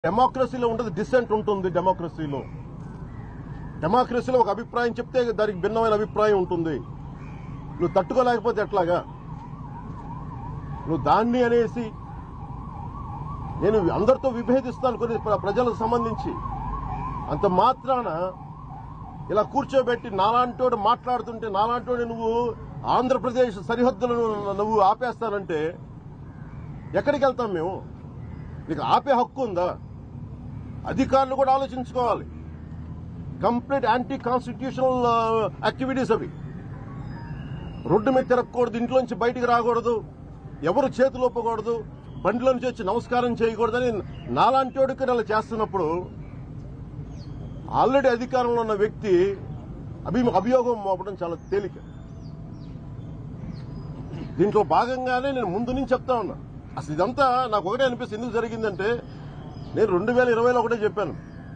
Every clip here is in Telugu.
డెమోక్రసీలో ఉంటుంది డిసెంట్ ఉంటుంది డెమోక్రసీలో డెమోక్రసీలో ఒక అభిప్రాయం చెప్తే దానికి భిన్నమైన అభిప్రాయం ఉంటుంది నువ్వు తట్టుకోలేకపోతే ఎట్లాగా నువ్వు దాన్ని అనేసి నేను అందరితో విభేదిస్తాను కొన్ని ప్ర- ప్రజలకు సంబంధించి అంత మాత్రాన ఇలా కూర్చోబెట్టి నాలాంటోడు మాట్లాడుతుంటే నాలాంటోడు నువ్వు ఆంధ్రప్రదేశ్ సరిహద్దులను నువ్వు ఆపేస్తానంటే ఎక్కడికి వెళ్తాం మేము నీకు ఆపే హక్కు ఉందా అధికారులు కూడా ఆలోచించుకోవాలి కంప్లీట్ యాంటీ కాన్స్టిట్యూషనల్ యాక్టివిటీస్ అవి రోడ్డు మీద తిరగకూడదు ఇంట్లోంచి బయటికి రాకూడదు ఎవరు చేతులు ఒప్పకూడదు బండిలో నుంచి వచ్చి నమస్కారం చేయకూడదని నాలాంటి వాడికి అలా చేస్తున్నప్పుడు ఆల్రెడీ అధికారంలో ఉన్న వ్యక్తి అభి అభియోగం మోపడం చాలా తేలిక దీంట్లో భాగంగానే నేను ముందు నుంచి చెప్తా ఉన్నా అసలు ఇదంతా నాకు ఒకటే అనిపిస్తుంది ఎందుకు జరిగిందంటే నేను రెండు వేల ఇరవైలో ఒకటే చెప్పాను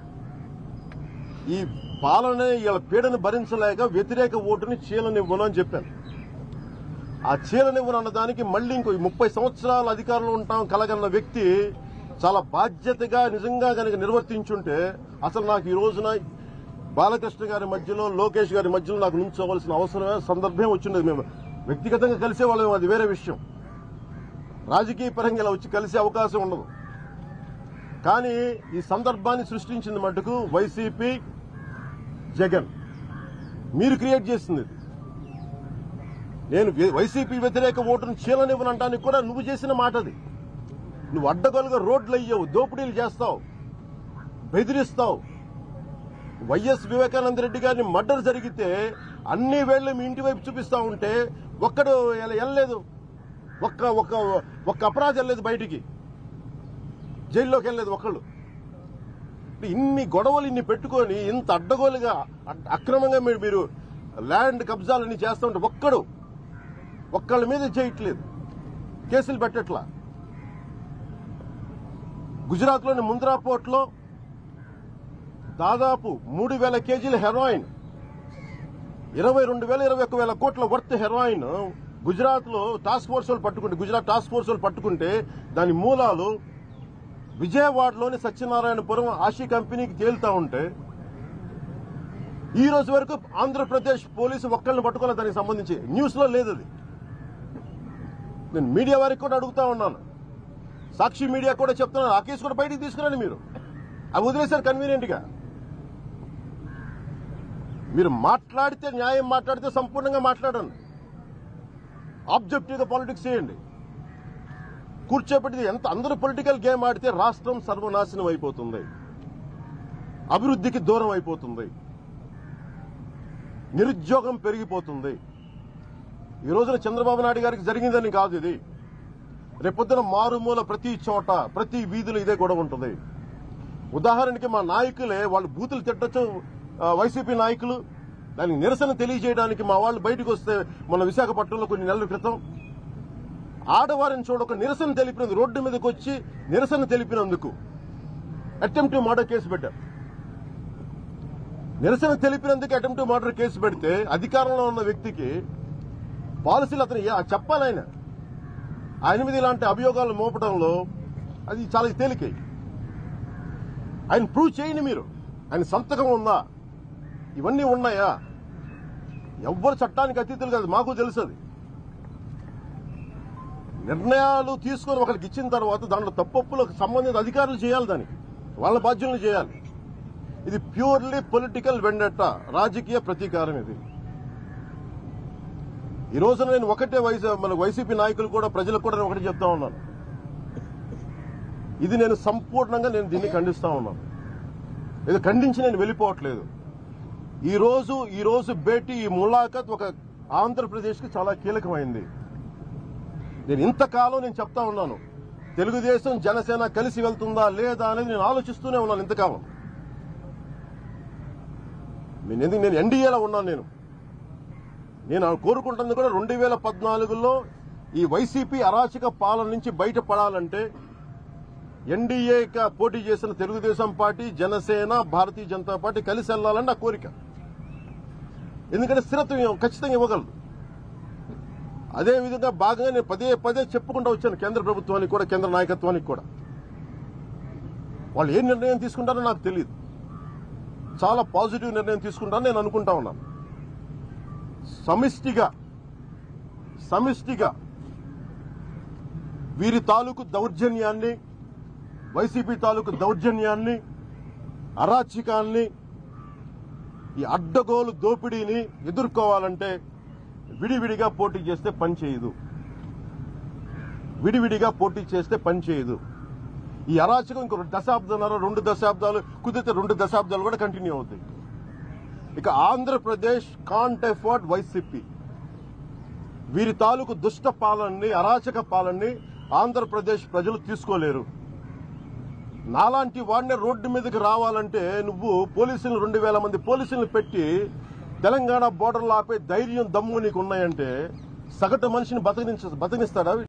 ఈ పాలన ఇలా పీడను భరించలేక వ్యతిరేక ఓటుని చీలనివ్వను అని చెప్పాను ఆ చీలనివ్వను అన్న దానికి మళ్ళీ ఇంకో ముప్పై సంవత్సరాల అధికారంలో ఉంటాం కలగన్న వ్యక్తి చాలా బాధ్యతగా నిజంగా కనుక నిర్వర్తించుంటే అసలు నాకు ఈ రోజున బాలకృష్ణ గారి మధ్యలో లోకేష్ గారి మధ్యలో నాకు నుంచోవలసిన అవసరమే సందర్భం వచ్చిండేది మేము వ్యక్తిగతంగా కలిసే వాళ్ళం అది వేరే విషయం రాజకీయ పరంగా ఇలా వచ్చి కలిసే అవకాశం ఉండదు కానీ ఈ సందర్భాన్ని సృష్టించింది మటుకు వైసీపీ జగన్ మీరు క్రియేట్ చేసింది ఇది. నేను వే- వైసీపీ వ్యతిరేక ఓటును చీలనివ్వనంటానికి కూడా నువ్వు చేసిన మాట అది నువ్వు అడ్డగోలుగా రోడ్లు అయ్యావు దోపిడీలు చేస్తావు బెదిరిస్తావు వైఎస్ వివేకానంద రెడ్డి గారిని మర్డర్ జరిగితే అన్ని వేళ్లు మీ ఇంటి వైపు చూపిస్తా ఉంటే ఒక్కడు ఎల- వెళ్ళలేదు ఒక్క ఒక్క ఒక్క అపరాధం వెళ్ళలేదు బయటికి జైల్లోకి వెళ్ళలేదు ఒకళ్ళు ఇన్ని గొడవలు ఇన్ని పెట్టుకొని ఇంత అడ్డగోలుగా అడ్- అక్రమంగా మీరు మీరు ల్యాండ్ కబ్జాలన్నీ చేస్తూ ఉంటే ఒక్కడు ఒక్కళ్ళ మీద చేయట్లేదు కేసులు పెట్టట్లా గుజరాత్లోని ముంద్రా పోర్ట్లో దాదాపు మూడు వేల కేజీల హెరాయిన్ ఇరవై రెండు వేల ఇరవై ఒక్క వేల కోట్ల వర్త్ హెరాయిన్ గుజరాత్ లో టాస్క్ ఫోర్స్ వాళ్ళు పట్టుకుంటే గుజరాత్ టాస్క్ ఫోర్స్ వాళ్ళు పట్టుకుంటే దాని మూలాలు విజయవాడలోని సత్యనారాయణపురం ఆశీ కంపెనీకి తేలుతా ఉంటే ఈ రోజు వరకు ఆంధ్రప్రదేశ్ పోలీసు ఒక్కళ్ళని పట్టుకోలేదు దానికి సంబంధించి న్యూస్ లో లేదు అది నేను మీడియా వారికి కూడా అడుగుతా ఉన్నాను సాక్షి మీడియా కూడా చెప్తున్నాను ఆ కేసు కూడా బయటికి తీసుకురండి మీరు అవి వదిలేశారు కన్వీనియంట్ గా మీరు మాట్లాడితే న్యాయం మాట్లాడితే సంపూర్ణంగా మాట్లాడండి ఆబ్జెక్టివ్ గా పాలిటిక్స్ చేయండి కూర్చోబెట్టి ఎంత అందరూ పొలిటికల్ గేమ్ ఆడితే రాష్ట్రం సర్వనాశనం అయిపోతుంది అభివృద్ధికి దూరం అయిపోతుంది నిరుద్యోగం పెరిగిపోతుంది ఈ రోజున చంద్రబాబు నాయుడు గారికి జరిగిందని కాదు ఇది రేపొద్దున మారుమూల ప్రతి చోట ప్రతి వీధిలో ఇదే గొడవ ఉంటుంది ఉదాహరణకి మా నాయకులే వాళ్ళు బూతులు తిట్టచ్చు ఆ, వైసీపీ నాయకులు దానికి నిరసన తెలియజేయడానికి మా వాళ్ళు బయటకు వస్తే మన విశాఖపట్నంలో కొన్ని నెలల క్రితం ఆడవారిని చూడక నిరసన తెలిపినందుకు రోడ్డు మీదకి వచ్చి నిరసన తెలిపినందుకు అటెంప్ట్ మర్డర్ కేసు పెట్టారు నిరసన తెలిపినందుకు అటెంప్ట్ మర్డర్ కేసు పెడితే అధికారంలో ఉన్న వ్యక్తికి పాలసీలు అతను ఏ- చెప్పాలి ఆయన ఆయన మీద ఇలాంటి అభియోగాలు మోపడంలో అది చాలా తేలికై ఆయన ప్రూవ్ చేయండి మీరు ఆయన సంతకం ఉందా ఇవన్నీ ఉన్నాయా ఎవ్వరు చట్టానికి అతీతులు కాదు మాకు తెలుసు అది నిర్ణయాలు తీసుకొని ఒకరికి ఇచ్చిన తర్వాత దాంట్లో తప్పొప్పులకు సంబంధిత అధికారులు చేయాలి దానికి వాళ్ళ బాధ్యతలు చేయాలి ఇది ప్యూర్లీ పొలిటికల్ వెండట రాజకీయ ప్రతీకారం ఇది ఈ రోజున నేను ఒకటే వైసీ మన వైసీపీ నాయకులు కూడా ప్రజలకు కూడా నేను ఒకటి చెప్తా ఉన్నాను ఇది నేను సంపూర్ణంగా నేను దీన్ని ఖండిస్తా ఉన్నాను ఇది ఖండించి నేను వెళ్ళిపోవట్లేదు ఈ రోజు ఈ రోజు భేటీ ఈ ములాఖత్ ఒక ఆంధ్రప్రదేశ్ కి చాలా కీలకమైంది నేను ఇంతకాలం నేను చెప్తా ఉన్నాను తెలుగుదేశం జనసేన కలిసి వెళ్తుందా లేదా అనేది నేను ఆలోచిస్తూనే ఉన్నాను ఇంతకాలం నేను ఎందుకు నేను ఎన్డీఏలో ఉన్నాను నేను నేను కోరుకుంటుంది కూడా రెండు వేల పద్నాలుగులో ఈ వైసీపీ అరాచక పాలన నుంచి బయటపడాలంటే ఎన్డీఏ పోటీ చేసిన తెలుగుదేశం పార్టీ జనసేన భారతీయ జనతా పార్టీ కలిసి వెళ్లాలని నా కోరిక ఎందుకంటే స్థిరత్వం ఇవ్వ- ఖచ్చితంగా ఇవ్వగలదు అదే విధంగా భాగంగా నేను పదే పదే చెప్పుకుంటూ వచ్చాను కేంద్ర ప్రభుత్వానికి కూడా కేంద్ర నాయకత్వానికి కూడా వాళ్ళు ఏ నిర్ణయం తీసుకుంటారో నాకు తెలియదు చాలా పాజిటివ్ నిర్ణయం తీసుకుంటారని నేను అనుకుంటా ఉన్నాను సమిష్టిగా సమిష్టిగా వీరి తాలూకు దౌర్జన్యాన్ని వైసీపీ తాలూకు దౌర్జన్యాన్ని అరాచకాన్ని ఈ అడ్డగోలు దోపిడీని ఎదుర్కోవాలంటే విడివిడిగా పోటీ చేస్తే పని చేయదు విడివిడిగా పోటీ చేస్తే పని చేయదు ఈ అరాచకం ఇంకో దశాబ్దాల రెండు దశాబ్దాలు కుదిరితే రెండు దశాబ్దాలు కూడా కంటిన్యూ అవుతాయి ఇక ఆంధ్రప్రదేశ్ కాంట్ ఎఫర్డ్ వైసీపీ వీరి తాలూకు దుష్ట పాలనని అరాచక పాలనని ఆంధ్రప్రదేశ్ ప్రజలు తీసుకోలేరు నాలాంటి వాడిని రోడ్డు మీదకి రావాలంటే నువ్వు పోలీసులు రెండు వేల మంది పోలీసులను పెట్టి తెలంగాణ బోర్డర్లో ఆపే ధైర్యం దమ్ము నీకు ఉన్నాయంటే సగటు మనిషిని బతకనించ బతకనిస్తాడా